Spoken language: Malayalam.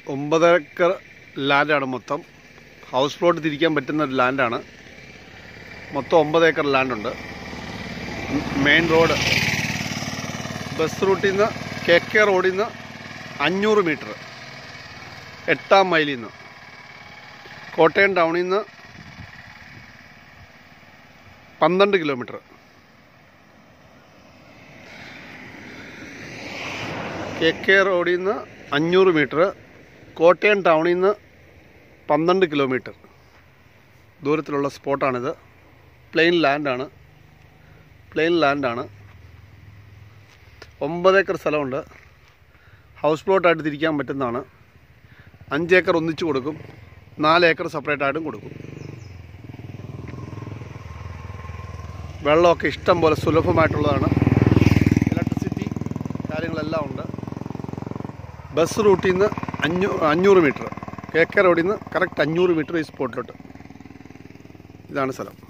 ഒമ്പത് ഏക്കർ ലാൻഡാണ് മൊത്തം ഹൗസ് പ്ലോട്ട് തിരിക്കാൻ പറ്റുന്ന ഒരു ലാൻഡാണ് മൊത്തം ഒമ്പത് ഏക്കർ ലാൻഡുണ്ട് മെയിൻ റോഡ് ബസ് റൂട്ടിൽ നിന്ന് കെ കെ റോഡിൽ നിന്ന് അഞ്ഞൂറ് മീറ്റർ എട്ടാം മൈലിൽ നിന്ന് കോട്ടയം ടൗണിൽ നിന്ന് പന്ത്രണ്ട് കിലോമീറ്റർ കെ കെ റോഡിൽ നിന്ന് അഞ്ഞൂറ് മീറ്റർ കോട്ടയം ടൗണിൽ നിന്ന് പന്ത്രണ്ട് കിലോമീറ്റർ ദൂരത്തിലുള്ള സ്പോട്ടാണിത് പ്ലെയിൻ ലാൻഡാണ് പ്ലെയിൻ ലാൻഡാണ് ഒമ്പത് ഏക്കർ സ്ഥലമുണ്ട് ഹൗസ് പ്ലോട്ടായിട്ട് തിരിക്കാൻ പറ്റുന്നതാണ് അഞ്ച് ഏക്കർ ഒന്നിച്ച് കൊടുക്കും നാല് ഏക്കർ സെപ്പറേറ്റ് ആയിട്ടും കൊടുക്കും വെള്ളമൊക്കെ ഇഷ്ടം പോലെ സുലഭമായിട്ടുള്ളതാണ് ഇലക്ട്രിസിറ്റി കാര്യങ്ങളെല്ലാം ഉണ്ട് ബസ് റൂട്ടിൽ നിന്ന് അഞ്ഞൂ അഞ്ഞൂറ് മീറ്റർ കെ കെ റോഡിൽ നിന്ന് കറക്റ്റ് അഞ്ഞൂറ് മീറ്റർ ഈ സ്പോട്ടിലോട്ട് ഇതാണ് സ്ഥലം